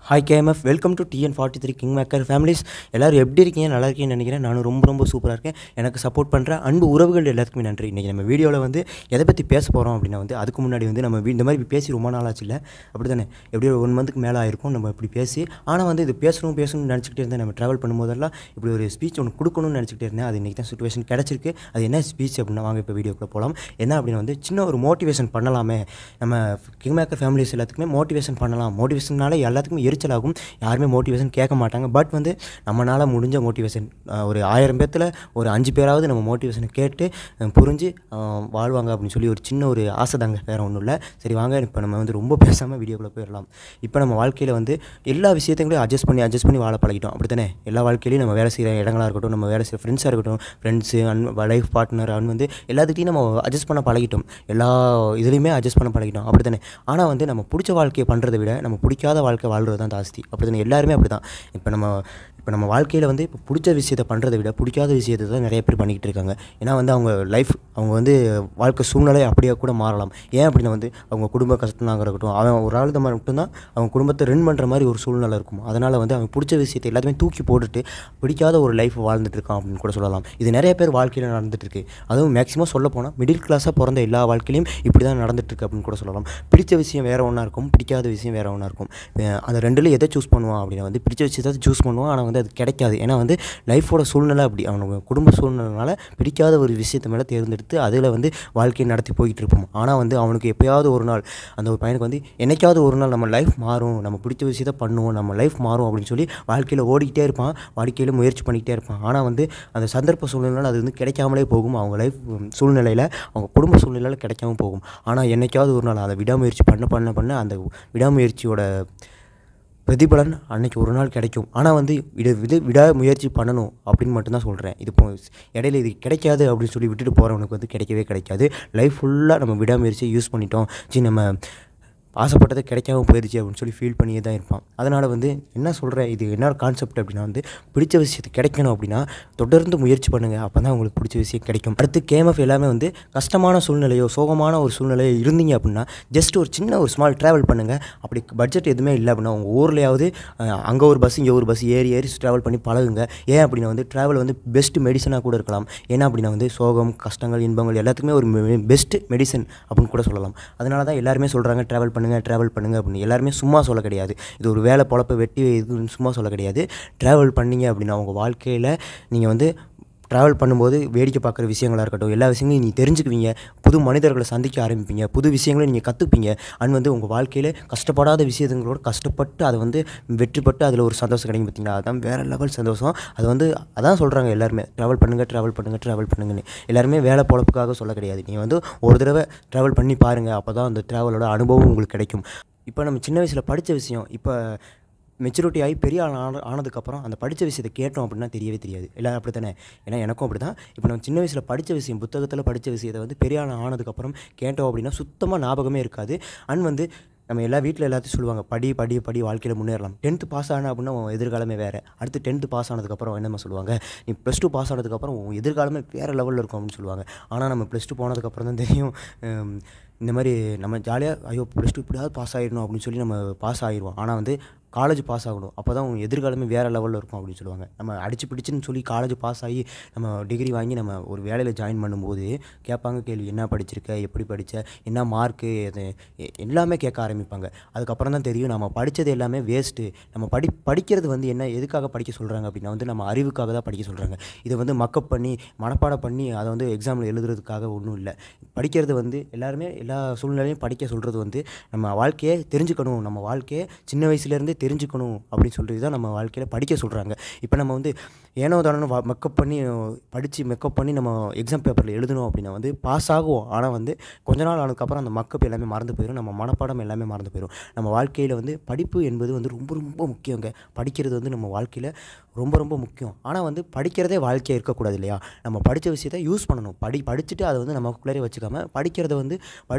hi KMF welcome to TN forty three king maker families எல்லோரும் எப்படி இருக்கீங்க நல்லா இருக்கீங்கன்னு நினைக்கிறேன் நானும் ரொம்ப ரொம்ப சூப்பராக இருக்கேன் எனக்கு சப்போர்ட் பண்ணுற அன்பு உறவுகள் எல்லாத்துக்குமே நன்றி இன்றைக்கி நம்ம வீடியோவில் வந்து எதை பற்றி பேச போகிறோம் அப்படின்னா வந்து அதுக்கு முன்னாடி வந்து நம்ம வீ- இந்த மாதிரி பேசி ரொம்ப நாள் ஆச்சு இல்லை அப்படி தானே எப்படி ஒரு ஒன் மந்த்துக்கு மேலே ஆயிருக்கும் நம்ம இப்படி பேசி ஆனால் வந்து இது பேசணும் பேசணும்னு நினச்சிக்கிட்டே இருந்தேன் நம்ம ட்ராவல் பண்ணும்போதெல்லாம் இப்படி ஒரு ஸ்பீச் ஒன்று கொடுக்கணும்னு நினச்சிக்கிட்டே இருந்தேன் அது இன்றைக்கி தான் சுச்சுவேஷன் கிடச்சிருக்கு அது என்ன ஸ்பீச் அப்படின்னா வாங்க இப்போ வீடியோக்குள்ளே போகலாம் என்ன அப்படின்னா வந்து சின்ன ஒரு மோட்டிவேஷன் பண்ணலாமே நம்ம கிங் மேக்கர் ஃபேமிலிஸ் எல்லாத்துக்குமே மோட்டிவேஷன் பண்ணலாம் மோட்டிவேஷனால எல்லாத்துக்குமே எரிச்சலாகும் யாருமே மோட்டிவேஷன் கேட்க மாட்டாங்க பட் வந்து நம்மளால் முடிஞ்ச மோட்டிவேஷன் ஒரு ஆயிரம் பேர்த்தில் ஒரு அஞ்சு பேராவது நம்ம மோட்டிவேஷனை கேட்டு அஹ், புரிஞ்சு அஹ், வாழ்வாங்க அப்படின்னு சொல்லி ஒரு சின்ன ஒரு ஆசை தாங்க வேறு ஒன்றும் இல்லை சரி வாங்க இப்போ நம்ம வந்து ரொம்ப பேசாமல் வீடியோக்குள்ளே போயிடலாம் இப்போ நம்ம வாழ்க்கையில் வந்து எல்லா விஷயத்தையும் அட்ஜஸ்ட் பண்ணி அட்ஜஸ்ட் பண்ணி வாழ பழகிட்டோம் அப்படி தானே எல்லா வாழ்க்கையிலையும் நம்ம வேலை செய்கிற இடங்களா இருக்கட்டும் நம்ம வேலை செய்கிற ஃப்ரெண்ட்ஸாக இருக்கட்டும் friends and life partner and வந்து எல்லாத்துக்கிட்டையும் நம்ம அட்ஜஸ்ட் பண்ண பழகிட்டோம் எல்லா இதுலேயுமே அட்ஜஸ்ட் பண்ண பழகிட்டோம் அப்படி தானே ஆனால் வந்து நம்ம பிடிச்ச வாழ்க்கையை பண்ணுறதை விட நம்ம பிடிக்காத வாழ்க்கை வாழ்கிறது தான் ஜாஸ்தி அப்படி தானே எல்லாருமே அப்படி தான் இப்போ நம்ம இப்போ நம்ம வாழ்க்கையில் வந்து இப்போ பிடிச்ச விஷயத்தை பண்ணுறதை விட பிடிக்காத விஷயத்தை தான் நிறைய பேர் பண்ணிக்கிட்டு இருக்காங்க ஏன்னா வந்து அவங்க லைஃப் அவங்க வந்து வாழ்க்கை சூழ்நிலை அப்படியே கூட மாறலாம் ஏன் அப்படின்னா வந்து அவங்க குடும்ப கஷ்டமாக இருக்கட்டும் அவன் ஒரு ஆள் தான் மட்டும்தான் அவங்க குடும்பத்தை ரன் பண்ணுற மாதிரி ஒரு சூழ்நிலை இருக்கும் அதனால் வந்து அவங்க பிடிச்ச விஷயத்தை எல்லாத்தையுமே தூக்கி போட்டுட்டு பிடிக்காத ஒரு லைஃப் வாழ்ந்துட்டு இருக்கான் அப்படின்னு கூட சொல்லலாம் இது நிறைய பேர் வாழ்க்கையில் நடந்துட்டு இருக்கு அதுவும் மேக்ஸிமம் சொல்ல போனால் மிடில் கிளாஸாக பிறந்த எல்லா வாழ்க்கையிலையும் இப்படி தான் நடந்துட்டு இருக்கு அப்படின்னு கூட சொல்லலாம் பிடிச்ச விஷயம் வேறு ஒன்றா இருக்கும் பிடிக்காத விஷயம் வேறு ஒன்றா இருக்கும் அஹ் அந்த ரெண்டில் எதை சூஸ் பண்ணுவான் அப்படின்னா வந்து பிடிச்ச விஷயத்தை சூஸ் பண்ணுவான் ஆனால் வந்து அது கிடைக்காது ஏன்னா வந்து லைஃபோட சூழ்நிலை அப்படி அவனுக்கு குடும்ப சூழ்நிலைனால பிடிக்காத ஒரு விஷயத்தை மேலே தேர்ந்தெடுத்து அதில் வந்து வாழ்க்கையை நடத்தி போய்கிட்டு இருப்போம் ஆனால் வந்து அவனுக்கு எப்பயாவது ஒரு நாள் அந்த ஒரு பையனுக்கு வந்து என்னைக்காவது ஒரு நாள் நம்ம லைஃப் மாறும் நம்ம பிடிச்ச விஷயத்தை பண்ணுவோம் நம்ம லைஃப் மாறும் அப்படின்னு சொல்லி வாழ்க்கையில் ஓடிக்கிட்டே இருப்பான் வாழ்க்கையில் முயற்சி பண்ணிக்கிட்டே இருப்பான் ஆனால் வந்து அந்த சந்தர்ப்ப சூழ்நிலைனால அது வந்து கிடைக்காமலே போகும் அவங்க லைஃப் சூழ்நிலையில் அவங்க குடும்ப சூழ்நிலையில் கிடைக்காம போகும் ஆனால் என்னைக்காவது ஒரு நாள் அதை விடாமுயற்சி பண்ண பண்ண பண்ண அந்த விடாமுயற்சியோட பிரதிபலன் அன்னைக்கு ஒரு நாள் கிடைக்கும் ஆனால் வந்து இது விட விடாமுயற்சி பண்ணணும் அப்படின்னு மட்டும்தான் சொல்கிறேன் இது இப்போ இடையில இது கிடைக்காது அப்படின்னு சொல்லி விட்டுட்டு போகிறவனுக்கு வந்து கிடைக்கவே கிடைக்காது லைஃப் ஃபுல்லாக நம்ம விடாமுயற்சியை யூஸ் பண்ணிட்டோம் சரி நம்ம ஆசைப்பட்டது கிடைக்காம போயிடுச்சு அப்படின்னு சொல்லி ஃபீல் பண்ணியே தான் இருப்பான் அதனால் வந்து என்ன சொல்கிறேன் இது என்ன கான்செப்ட் அப்படின்னா வந்து பிடிச்ச விஷயத்து கிடைக்கணும் அப்படின்னா தொடர்ந்து முயற்சி பண்ணுங்கள் அப்போ தான் உங்களுக்கு பிடிச்ச விஷயம் கிடைக்கும் அடுத்து கேம்எஃப் எல்லாமே வந்து கஷ்டமான சூழ்நிலையோ சோகமான ஒரு சூழ்நிலையோ இருந்தீங்க அப்படின்னா ஜஸ்ட் ஒரு சின்ன ஒரு ஸ்மால் ட்ராவல் பண்ணுங்கள் அப்படி பட்ஜெட் எதுவுமே இல்லை அப்படின்னா உங்கள் ஊர்லேயாவது அங்கே ஒரு பஸ் இங்கே ஒரு பஸ் ஏறி ஏறி ட்ராவல் பண்ணி பழகுங்க ஏன் அப்படின்னா வந்து ட்ராவல் வந்து பெஸ்ட் மெடிசனாக கூட இருக்கலாம் ஏன்னா அப்படின்னா வந்து சோகம் கஷ்டங்கள் இன்பங்கள் எல்லாத்துக்குமே ஒரு பெஸ்ட் மெடிசன் அப்படின்னு கூட சொல்லலாம் அதனால தான் எல்லாருமே சொல்கிறாங்க ட்ராவல் பண்ணுங்கள் ட்ராவல் பண்ணுங்கள் அப்படின்னு எல்லாருமே சும்மா சொல்ல கிடையாது இது ஒரு வேலை பொழப்பை வெட்டி இதுன்னு சும்மா சொல்ல கிடையாது ட்ராவல் பண்ணீங்க அப்படின்னா உங்கள் வாழ்க்கையில் நீங்கள் வந்து ட்ராவல் பண்ணும்போது வேடிக்கை பார்க்குற விஷயங்களாக இருக்கட்டும் எல்லா விஷயங்களையும் நீங்கள் தெரிஞ்சுக்குவீங்க புது மனிதர்களை சந்திக்க ஆரம்பிப்பீங்க புது விஷயங்களை நீங்கள் கற்றுப்பீங்க அண்ட் வந்து உங்கள் வாழ்க்கையில் கஷ்டப்படாத விஷயங்களோட கஷ்டப்பட்டு அதை வந்து வெற்றிப்பட்டு அதில் ஒரு சந்தோஷம் கிடைக்கும் பார்த்தீங்களா அதான் வேறு லெவல் சந்தோஷம் அது வந்து அதான் சொல்கிறாங்க எல்லாருமே ட்ராவல் பண்ணுங்கள் ட்ராவல் பண்ணுங்கள் ட்ராவல் பண்ணுங்கன்னு எல்லாருமே வேலை பொழப்புக்காக சொல்ல கிடையாது நீங்கள் வந்து ஒரு தடவை ட்ராவல் பண்ணி பாருங்கள் அப்போ தான் அந்த ட்ராவலோட அனுபவம் உங்களுக்கு கிடைக்கும் இப்போ நம்ம சின்ன வயசில் படித்த விஷயம் இப்போ மெச்சூரிட்டி ஆகி பெரிய ஆள் ஆன ஆனதுக்கப்புறம் அந்த படித்த விஷயத்தை கேட்டோம் அப்படின்னா தெரியவே தெரியாது எல்லோரும் அப்படி தானே ஏன்னா எனக்கும் அப்படி தான் இப்போ நம்ம சின்ன வயசில் படித்த விஷயம் புத்தகத்தில் படித்த விஷயத்தை வந்து பெரிய ஆள் ஆனதுக்கப்புறம் கேட்டோம் அப்படின்னா சுத்தமாக ஞாபகமே இருக்காது அண்ட் வந்து நம்ம எல்லா வீட்டில் எல்லாத்தையும் சொல்லுவாங்க படி படி படி வாழ்க்கையில் முன்னேறலாம் டென்த்து பாஸ் ஆன அப்படின்னா உன் எதிர்காலமே வேறு அடுத்து டென்த்து பாஸ் ஆனதுக்கப்புறம் என்னம்மா சொல்லுவாங்க நீ ப்ளஸ் டூ பாஸ் ஆனதுக்கப்புறம் உன் எதிர்காலமே வேறு லெவலில் இருக்கும் அப்படின்னு சொல்லுவாங்க ஆனால் நம்ம ப்ளஸ் டூ போனதுக்கப்புறம் தான் தெரியும் ஹம், இந்த மாதிரி நம்ம ஜாலியாக ஐயோ ப்ளஸ் டூ இப்படியாவது பாஸ் ஆகிடணும் அப்படின்னு சொல்லி நம்ம பாஸ் ஆகிடுவோம் ஆனால் வந்து காலேஜ் பாஸ் ஆகணும் அப்போ தான் உங்கள் எதிர்காலமே வேறு லெவலில் இருக்கும் அப்படின்னு சொல்லுவாங்க நம்ம அடிச்சு பிடிச்சுன்னு சொல்லி காலேஜ் பாஸ் ஆகி நம்ம டிகிரி வாங்கி நம்ம ஒரு வேலையில் ஜாயின் பண்ணும்போது கேட்பாங்க கேள்வி என்ன படிச்சிருக்க எப்படி படித்த என்ன மார்க்கு இது எ- எல்லாமே கேட்க ஆரம்பிப்பாங்க அதுக்கப்புறம் தான் தெரியும் நம்ம படித்தது எல்லாமே வேஸ்ட்டு நம்ம படி படிக்கிறது வந்து என்ன எதுக்காக படிக்க சொல்கிறாங்க அப்படின்னா வந்து நம்ம அறிவுக்காக தான் படிக்க சொல்கிறாங்க இதை வந்து மக்கப் பண்ணி மனப்பாடம் பண்ணி அதை வந்து எக்ஸாமில் எழுதுறதுக்காக ஒன்றும் இல்லை படிக்கிறது வந்து எல்லாருமே எல்லா சூழ்நிலையும் படிக்க சொல்கிறது வந்து நம்ம வாழ்க்கையை தெரிஞ்சுக்கணும் நம்ம வாழ்க்கையை சின்ன வயசுலேருந்தே தெரிஞ்சுக்கணும் அப்படின்னு சொல்லிட்டு தான் நம்ம வாழ்க்கையில் படிக்க சொல்கிறாங்க இப்போ நம்ம வந்து ஏனோ தானோ மெக்கப் பண்ணி படித்து மெக்கப் பண்ணி நம்ம எக்ஸாம் பேப்பரில் எழுதணும் அப்படின்னா வந்து பாஸ் ஆகுவோம் ஆனால் வந்து கொஞ்ச நாள் ஆனதுக்கப்புறம் அந்த மக்கப் எல்லாமே மறந்து போயிடும் நம்ம மனப்பாடம் எல்லாமே மறந்து போயிடும் நம்ம வாழ்க்கையில் வந்து படிப்பு என்பது வந்து ரொம்ப ரொம்ப முக்கியங்க படிக்கிறது வந்து நம்ம வாழ்க்கையில் ரொம்ப ரொம்ப முக்கியம் ஆனால் வந்து படிக்கிறதே வாழ்க்கையாக இருக்கக்கூடாது இல்லையா நம்ம படித்த விஷயத்தை யூஸ் பண்ணணும் படி படிச்சுட்டு அதை வந்து நமக்குள்ளே வச்சுக்காம படிக்கிறத வந்து படித்து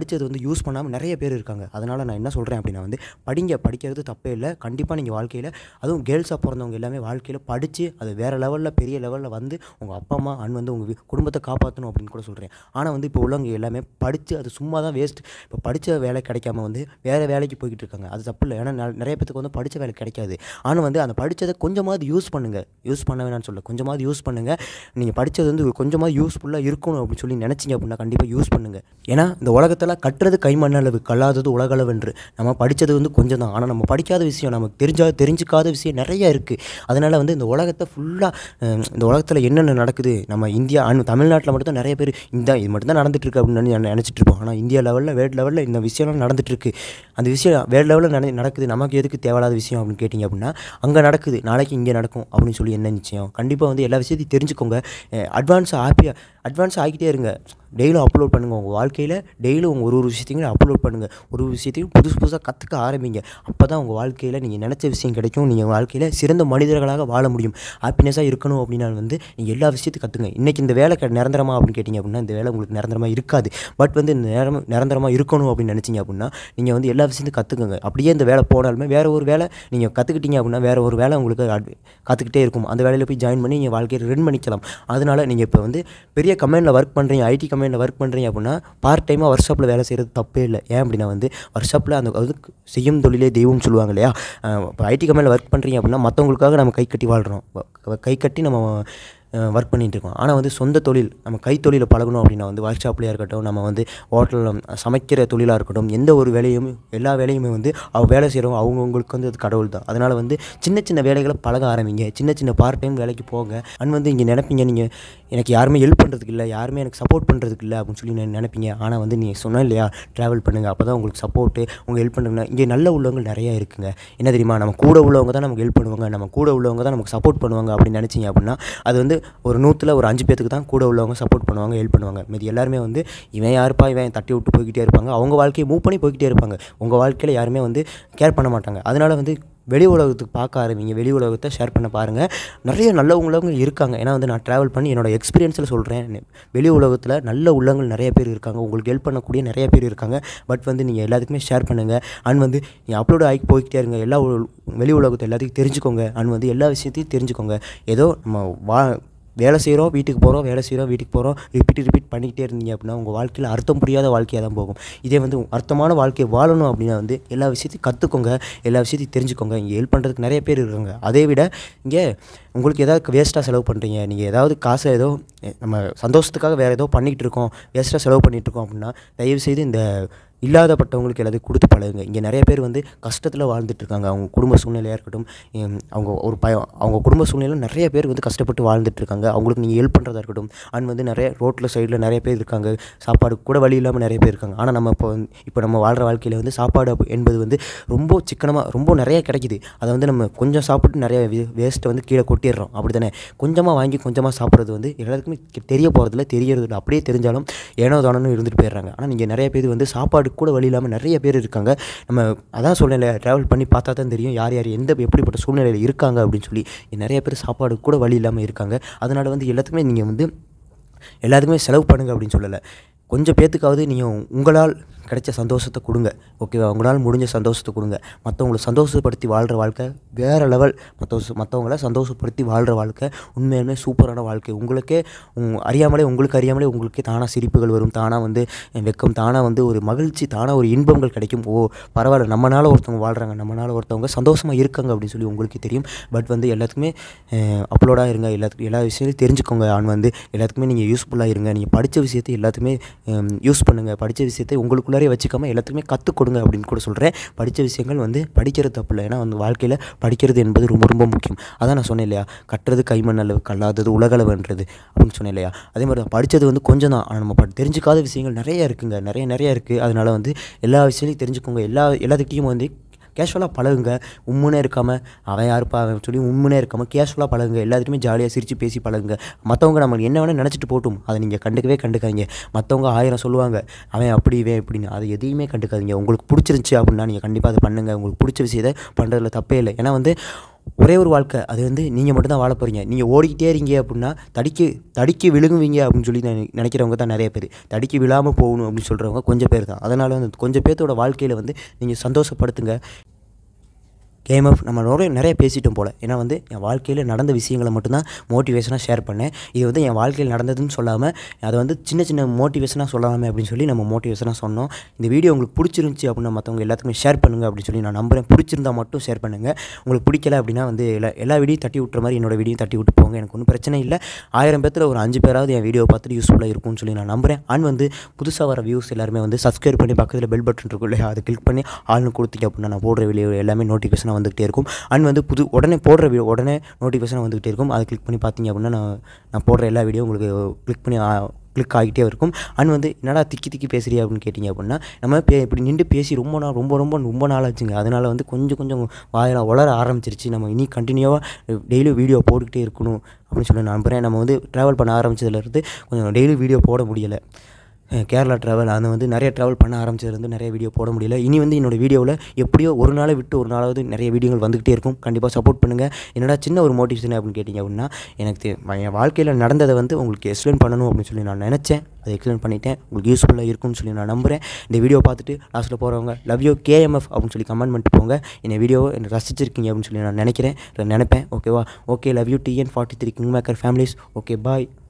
படித்தது வந்து யூஸ் பண்ணாமல் நிறைய பேர் இருக்காங்க அதனால் நான் என்ன சொல்கிறேன் அப்படின்னா வந்து படிங்க படிக்கிறது தப்பே இல்லை கண்டிப்பாக நீங்கள் வாழ்க்கையில் அதுவும் கேர்ள்ஸாக பிறந்தவங்க எல்லாமே வாழ்க்கையில் படித்து அது வேறு லெவலில் பெரிய லெவலில் வந்து உங்கள் அப்பா அம்மா அண்ட் வந்து உங்கள் குடும்பத்தை காப்பாற்றணும் அப்படின்னு கூட சொல்கிறேன் ஆனால் வந்து இப்போ உள்ளவங்க எல்லாமே படித்து அது சும்மா தான் வேஸ்ட் இப்போ படித்த வேலை கிடைக்காம வந்து வேறு வேலைக்கு போய்கிட்டு இருக்காங்க அது தப்பு இல்லை ஏன்னா ந- நிறைய பேத்துக்கு வந்து படித்த வேலை கிடைக்காது ஆனால் வந்து அந்த படித்ததை கொஞ்சமாவது யூஸ் பண்ணுங்கள் யூஸ் பண்ண வேணாம்னு சொல்ல கொஞ்சமாவது யூஸ் பண்ணுங்கள் நீங்கள் படித்தது வந்து கொஞ்சமாவது யூஸ்ஃபுல்லாக இருக்கணும் அப்படின்னு சொல்லி நினச்சிங்க அப்படின்னா கண்டிப்பாக யூஸ் பண்ணுங்கள் ஏன்னா இந்த உலகத்தில் கட்டுறது கைமண்ணளவு கல்லாதது உலகளவு என்று நம்ம படித்தது வந்து கொஞ்சம் தான் ஆனால் நம்ம படிக்காத விஷயம் நமக்கு தெரிஞ்சா தெரிஞ்சுக்காத விஷயம் நிறைய இருக்குது அதனால் வந்து இந்த உலகத்தை ஃபுல்லாக இந்த உலகத்தில் என்னென்ன நடக்குது நம்ம இந்தியா அண்ட் தமிழ்நாட்டில் மட்டும் தான் நிறைய பேர் இந்த இது மட்டும் தான் நடந்துட்டு இருக்கு அப்படின்னு நினை- நினைச்சிட்டு இருப்போம் ஆனால் இந்தியா லெவலில் வேர்ல்டு லெவலில் இந்த விஷயம்லாம் நடந்துட்டு இருக்கு அந்த விஷயம் வேர்ல்டு லெவலில் நட நடக்குது நமக்கு எதுக்கு தேவையில்லாத விஷயம் அப்படின்னு கேட்டிங்க அப்படின்னா அங்கே நடக்குது நாளைக்கு இங்கே நடக்கும் அப்படின்னு சொல்லி என்ன நிச்சயம் கண்டிப்பாக வந்து எல்லா விஷயத்தையும் தெரிஞ்சுக்கோங்க அட்வான்ஸ் ஹாப்பியாக அட்வான்ஸ் ஆகிட்டே இருங்க டெய்லியும் அப்லோட் பண்ணுங்கள் உங்கள் வாழ்க்கையில் டெய்லியும் உங்கள் ஒரு ஒரு விஷயத்தையும் அப்லோட் பண்ணுங்கள் ஒரு ஒரு விஷயத்தையும் புதுசு புதுசாக கற்றுக்க ஆரம்பிங்க அப்போ தான் உங்கள் வாழ்க்கையில் நீங்கள் நினச்ச விஷயம் கிடைக்கும் நீங்கள் வாழ்க்கையில் சிறந்த மனிதர்களாக வாழ முடியும் ஹாப்பினஸாக இருக்கணும் அப்படின்னா வந்து நீங்கள் எல்லா விஷயத்தையும் கற்றுங்க இன்றைக்கி இந்த வேலை க- நிரந்தரமா அப்படின்னு கேட்டிங்க அப்படின்னா இந்த வேலை உங்களுக்கு நிரந்தரமாக இருக்காது பட் வந்து இந்த நேரம் நிரந்தரமாக இருக்கணும் அப்படின்னு நினச்சிங்க அப்படின்னா நீங்கள் வந்து எல்லா விஷயத்தையும் கற்றுக்குங்க அப்படியே இந்த வேலை போனாலுமே வேறு ஒரு வேலை நீங்கள் கற்றுக்கிட்டீங்க அப்படின்னா வேறு ஒரு வேலை உங்களுக்கு அட்- காத்துக்கிட்டே இருக்கும் அந்த வேலையில் போய் ஜாயின் பண்ணி நீங்கள் வாழ்க்கையை ரன் பண்ணிக்கலாம் அதனால் நீங்கள் இப்போ வந்து பெரிய கம்பெனியில் ஒர்க் பண்ணுறீங்க ஐடி கம்பெனியில் ஒர்க் பண்ணுறீங்க அப்படின்னா பார்ட் டைமாக ஒர்க் ஷாப்பில் வேலை செய்கிறது தப்பே இல்லை ஏன் அப்படின்னா வந்து ஒர்க் ஷாப்பில் அந்த அது செய்யும் தொழிலே தெய்வம்னு சொல்லுவாங்க இல்லையா இப்போ ஐடி கம்பெனியில் ஒர்க் பண்ணுறீங்க அப்படின்னா மற்றவங்களுக்காக நம்ம கை கட்டி வாழ்கிறோம் வ- கை கட்டி நம்ம ஒர்க் பண்ணிகிட்டு இருக்கோம் ஆனால் வந்து சொந்த தொழில் நம்ம கைத்தொழிலை பழகணும் அப்படின்னா வந்து ஒர்க் ஷாப்லேயே இருக்கட்டும் நம்ம வந்து ஹோட்டலில் சமைக்கிற தொழிலாக இருக்கட்டும் எந்த ஒரு வேலையும் எல்லா வேலையுமே வந்து அவ வேலை செய்கிறவங்க அவங்கவுங்களுக்கு வந்து அது கடவுள் தான் அதனால் வந்து சின்ன சின்ன வேலைகளை பழக ஆரம்பிங்க சின்ன சின்ன பார்ட் டைம் வேலைக்கு போங்க அண்ட் வந்து இங்கே நினைப்பீங்க நீங்கள் எனக்கு யாருமே ஹெல்ப் பண்ணுறதுக்கு இல்லை யாருமே எனக்கு சப்போர்ட் பண்ணுறதுக்கு இல்லை அப்படின்னு சொல்லி நீ நினைப்பீங்க ஆனால் வந்து நீங்கள் சொன்ன இல்லையா ட்ராவல் பண்ணுங்கள் அப்போ தான் உங்களுக்கு சப்போர்ட்டு உங்கள் ஹெல்ப் பண்ணுங்க இங்கே நல்ல உள்ளவங்க நிறைய இருக்குங்க என்ன தெரியுமா நம்ம கூட உள்ளவங்க தான் நமக்கு ஹெல்ப் பண்ணுவாங்க நம்ம கூட உள்ளவங்க தான் நமக்கு சப்போர்ட் பண்ணுவாங்க அப்படின்னு நினச்சிங்க அப்படின்னா அது வந்து ஒரு நூற்றில் ஒரு அஞ்சு பேத்துக்கு தான் கூட உள்ளவங்க சப்போர்ட் பண்ணுவாங்க ஹெல்ப் பண்ணுவாங்க மீதி எல்லாருமே வந்து இவன் யாருப்பா இவன் தட்டி விட்டு போய்கிட்டே இருப்பாங்க அவங்க வாழ்க்கையை மூவ் பண்ணி போய்கிட்டே இருப்பாங்க உங்கள் வாழ்க்கையில் யாருமே வந்து கேர் பண்ண மாட்டாங்க அதனால் வந்து வெளி உலகத்துக்கு பார்க்க ஆரம்பிங்க வெளி உலகத்தை ஷேர் பண்ண பாருங்கள் நிறைய நல்ல உள்ளவங்க இருக்காங்க ஏன்னா வந்து நான் ட்ராவல் பண்ணி என்னோட எக்ஸ்பீரியன்ஸில் சொல்கிறேன் வெளி உலகத்தில் நல்ல உள்ளவங்கள் நிறைய பேர் இருக்காங்க உங்களுக்கு ஹெல்ப் பண்ணக்கூடிய நிறைய பேர் இருக்காங்க பட் வந்து நீங்கள் எல்லாத்துக்குமே ஷேர் பண்ணுங்கள் அண்ட் வந்து நீங்கள் அப்லோட் ஆகி போய்கிட்டே இருங்க எல்லா உல- வெளி உலகத்தை எல்லாத்தையும் தெரிஞ்சுக்கோங்க அண்ட் வந்து எல்லா விஷயத்தையும் தெரிஞ்சுக்கோங்க ஏதோ நம்ம வா வேலை செய்கிறோம் வீட்டுக்கு போகிறோம் வேலை செய்கிறோம் வீட்டுக்கு போகிறோம் ரிப்பீட் ரிப்பீட் பண்ணிக்கிட்டே இருந்தீங்க அப்படின்னா உங்கள் வாழ்க்கையில் அர்த்தம் புரியாத வாழ்க்கையாக தான் போகும் இதே வந்து அர்த்தமான வாழ்க்கையை வாழணும் அப்படின்னா வந்து எல்லா விஷயத்தையும் கற்றுக்கோங்க எல்லா விஷயத்தையும் தெரிஞ்சுக்கோங்க இங்கே ஹெல்ப் பண்ணுறதுக்கு நிறைய பேர் இருக்காங்க அதை விட இங்கே உங்களுக்கு ஏதாவது வேஸ்ட்டாக செலவு பண்ணுறீங்க நீங்கள் ஏதாவது காசை ஏதோ எ- நம்ம சந்தோஷத்துக்காக வேறு ஏதோ பண்ணிகிட்டு இருக்கோம் வேஸ்ட்டாக செலவு பண்ணிகிட்டு இருக்கோம் அப்படின்னா தயவுசெய்து இந்த இல்லாதப்பட்டவங்களுக்கு எல்லாத்தையும் கொடுத்து பழகுங்க இங்கே நிறைய பேர் வந்து கஷ்டத்தில் வாழ்ந்துட்டு இருக்காங்க அவங்க குடும்ப சூழ்நிலையாக இருக்கட்டும் ஹம், அவங்க ஒரு பயம் அவங்க குடும்ப சூழ்நிலையில் நிறைய பேர் வந்து கஷ்டப்பட்டு வாழ்ந்துட்டு இருக்காங்க அவங்களுக்கு நீங்கள் ஹெல்ப் பண்ணுறதா இருக்கட்டும் அண்ட் வந்து நிறைய ரோட்டில் சைடில் நிறைய பேர் இருக்காங்க சாப்பாடு கூட வழி இல்லாமல் நிறைய பேர் இருக்காங்க ஆனால் நம்ம இப்போ வந்து இப்போ நம்ம வாழ்கிற வாழ்க்கையில் வந்து சாப்பாடு அப்ப- என்பது வந்து ரொம்ப சிக்கனமாக ரொம்ப நிறைய கிடைக்குது அதை வந்து நம்ம கொஞ்சம் சாப்பிட்டு நிறைய வேஸ்ட்டை வந்து கீழே கொட்டிடுறோம் அப்படி தானே கொஞ்சமாக வாங்கி கொஞ்சமாக சாப்பிட்றது வந்து எல்லாத்துக்குமே கி- தெரிய போகிறதில்ல தெரியறது இல்லை அப்படியே தெரிஞ்சாலும் ஏனோ தானோன்னு இருந்துட்டு போயிடுறாங்க ஆனால் நீங்கள் நிறைய பேர் வந்து சாப்பாடு கூட வழி இல்லாமல் நிறைய பேர் இருக்காங்க நம்ம அதான் சொன்னேன்ல ட்ராவல் பண்ணி பார்த்தா தான் தெரியும் யார் யார் எந்த எப்படிப்பட்ட சூழ்நிலையில் இருக்காங்க அப்படின்னு சொல்லி நிறைய பேர் சாப்பாடு கூட வழி இல்லாமல் இருக்காங்க அதனால் வந்து எல்லாத்துக்குமே நீங்கள் வந்து எல்லாத்துக்குமே செலவு பண்ணுங்க அப்படின்னு சொல்லலை கொஞ்சம் பேத்துக்காவது நீங்கள் உங்களால் கிடைச்ச சந்தோஷத்தை கொடுங்க ஓகேவா உங்களால் முடிஞ்ச சந்தோஷத்தை கொடுங்க மற்றவங்களை சந்தோஷப்படுத்தி வாழ்கிற வாழ்க்கை வேறு லெவல் மற்ற மற்றவங்கள சந்தோஷப்படுத்தி வாழ்கிற வாழ்க்கை உண்மையுமே சூப்பரான வாழ்க்கை உங்களுக்கே உங் அறியாமலே உங்களுக்கு அறியாமலே உங்களுக்கே தானாக சிரிப்புகள் வரும் தானாக வந்து வெக்கம் தானாக வந்து ஒரு மகிழ்ச்சி தானாக ஒரு இன்பங்கள் கிடைக்கும் ஓ பரவாயில்ல நம்மனால ஒருத்தவங்க வாழ்கிறாங்க நம்மனால ஒருத்தவங்க சந்தோஷமாக இருக்காங்க அப்படின்னு சொல்லி உங்களுக்கு தெரியும் பட் வந்து எல்லாத்துக்குமே அப்லோடாக இருங்க எல்லாத்துக்கும் எல்லா விஷயத்தையும் தெரிஞ்சுக்கோங்க ஆன் வந்து எல்லாத்துக்குமே நீங்கள் யூஸ்ஃபுல்லாக இருங்க நீங்கள் படித்த விஷயத்தை எல்லாத்துக்குமே யூஸ் பண்ணுங்கள் படித்த விஷயத்தை உங்களுக்குள்ளாரே வச்சுக்காம எல்லாத்துக்குமே கற்றுக் கொடுங்க அப்படின்னு கூட சொல்கிறேன் படித்த விஷயங்கள் வந்து படிக்கிறது தப்பு இல்லை ஏன்னா வந்து வாழ்க்கையில் படிக்கிறது என்பது ரொம்ப ரொம்ப முக்கியம் அதான் நான் சொன்னேன் இல்லையா கட்டுறது கைமண் அளவு கல்லாதது உலகளவுன்றது அப்படின்னு சொன்னேன் இல்லையா அதே மாதிரி தான் படித்தது வந்து கொஞ்சம் தான் ஆனால் நம்ம படி தெரிஞ்சுக்காத விஷயங்கள் நிறைய இருக்குங்க நிறைய நிறைய இருக்குது அதனால் வந்து எல்லா விஷயத்தையும் தெரிஞ்சுக்கோங்க எல்லா எல்லாத்துக்கிட்டையும் வந்து கேஷுவலாக பழகுங்க உம்முனே இருக்காமல் அவன் யாருப்பா அவன் சொல்லி உம்முனே இருக்காமல் கேஷுவலாக பழகுங்க எல்லாத்துக்குமே ஜாலியாக சிரித்து பேசி பழகுங்க மற்றவங்க நம்ம என்ன வேணால் நினச்சிட்டு போட்டும் அதை நீங்கள் கண்டுக்கவே கண்டுக்காதீங்க மற்றவங்க ஆயிரம் சொல்லுவாங்க அவன் அப்படி இவன் இப்படின்னு அதை எதையுமே கண்டுக்காதீங்க உங்களுக்கு பிடிச்சிருந்துச்சி அப்படின்னா நீங்கள் கண்டிப்பாக அதை பண்ணுங்கள் உங்களுக்கு பிடிச்ச விஷயத்தை பண்ணுறதுல தப்பே இல்லை ஏன்னா வந்து ஒரே ஒரு வாழ்க்கை அது வந்து நீங்கள் மட்டும்தான் வாழ போகிறீங்க நீங்கள் ஓடிக்கிட்டே இருக்கீங்க அப்படின்னா தடிக்கி தடிக்கி விழுங்குவீங்க அப்படின்னு சொல்லி நினை- நினைக்கிறவங்க தான் நிறைய பேர் தடிக்கி விழாமல் போகணும் அப்படின்னு சொல்கிறவங்க கொஞ்சம் பேர் தான் அதனால் வந்து கொஞ்சம் பேர்த்தோட வாழ்க்கையில் வந்து நீங்கள் சந்தோஷப்படுத்துங்க கேம் ஆஃப் நம்ம நிறைய நிறைய பேசிட்டோம் போல் ஏன்னா வந்து என் வாழ்க்கையில் நடந்த விஷயங்களை மட்டும்தான் மோட்டிவேஷனாக ஷேர் பண்ணேன் இது வந்து என் வாழ்க்கையில் நடந்ததுன்னு சொல்லாமல் அதை வந்து சின்ன சின்ன மோட்டிவேஷனாக சொல்லாமல் அப்படின்னு சொல்லி நம்ம மோட்டிவேஷனாக சொன்னோம் இந்த வீடியோ உங்களுக்கு பிடிச்சிருந்துச்சி அப்படின்னா மற்றவங்க எல்லாத்துக்குமே ஷேர் பண்ணுங்கள் அப்படின்னு சொல்லி நான் நம்புறேன் பிடிச்சிருந்தா மட்டும் ஷேர் பண்ணுங்கள் உங்களுக்கு பிடிக்கல அப்படின்னா வந்து எல்லா எல்லா வீடியும் தட்டி விட்டுற மாதிரி என்னோட வீடியோ தட்டி விட்டு போங்க எனக்கு ஒன்றும் பிரச்சனை இல்லை ஆயிரம் பேர்த்தில் ஒரு அஞ்சு பேராவது என் வீடியோ பார்த்துட்டு யூஸ்ஃபுல்லாக இருக்கும்னு சொல்லி நான் நம்புறேன் அண்ட் வந்து புதுசாக வர வியூஸ் எல்லாருமே வந்து சப்ஸ்கிரைப் பண்ணி பக்கத்தில் பெல் பட்டன் இருக்கும் இல்லையா அதை கிளிக் பண்ணி ஆள்னு கொடுத்தீங்க அப்படின்னா நான் போடுற வீடியோ எல்லாமே நோட்டிஃபிகேஷனாக வந்துகிட்டே இருக்கும் அண்ட் வந்து புது உடனே போடுற வீடியோ உடனே நோட்டிஃபிகேஷன் வந்துகிட்டே இருக்கும் அதை கிளிக் பண்ணி பார்த்தீங்க அப்படின்னா நான் நான் போடுற எல்லா வீடியோ உங்களுக்கு கிளிக் பண்ணி கிளிக் ஆகிட்டே இருக்கும் அண்ட் வந்து என்னடா திக்கி திக்கி பேசுறியா அப்படின்னு கேட்டிங்க அப்படின்னா நம்ம பே இப்படி நின்று பேசி ரொம்ப நாள் ரொம்ப ரொம்ப ரொம்ப நாள் ஆச்சுங்க அதனால் வந்து கொஞ்சம் கொஞ்சம் வாயில உளர ஆரம்பிச்சிருச்சு நம்ம இனி கண்டினியூவாக டெய்லி வீடியோ போட்டுக்கிட்டே இருக்கணும் அப்படின்னு சொல்லி நான் நம்புகிறேன் நம்ம வந்து ட்ராவல் பண்ண ஆரம்பிச்சதுலேருந்து கொஞ்சம் டெய்லி வீடியோ போட முடியலை அஹ் கேரளா ட்ராவல் அது வந்து நிறைய ட்ராவல் பண்ண ஆரம்பிச்சதுலேருந்து நிறைய வீடியோ போட முடியல இனி வந்து என்னோட வீடியோவில் எப்படியோ ஒரு நாளை விட்டு ஒரு நாளாவது நிறைய வீடியோகள் வந்துக்கிட்டே இருக்கும் கண்டிப்பாக சப்போர்ட் பண்ணுங்கள் என்னடா சின்ன ஒரு மோட்டிவேஷன் அப்படின்னு கேட்டிங்க அப்படின்னா எனக்கு தெ- என் வாழ்க்கையில் நடந்ததை வந்து உங்களுக்கு எக்ஸ்பிளைன் பண்ணணும் அப்படின்னு சொல்லி நான் நினச்சேன் அதை எக்ஸ்பிளைன் பண்ணிட்டேன் உங்களுக்கு யூஸ்ஃபுல்லாக இருக்கும்னு சொல்லி நான் நம்புகிறேன் இந்த வீடியோ பார்த்துட்டு லாஸ்ட்டில் போகிறவங்க லவ் யூ கேஎம்எஃப் அப்படின்னு சொல்லி கமெண்ட் பண்ணிட்டு போங்க இந்த வீடியோவை என்னை ரசிச்சிருக்கீங்க அப்படின்னு சொல்லி நான் நினைக்கிறேன் நினைப்பேன் ஓகேவா okay love you TN forty three king maker families okay bye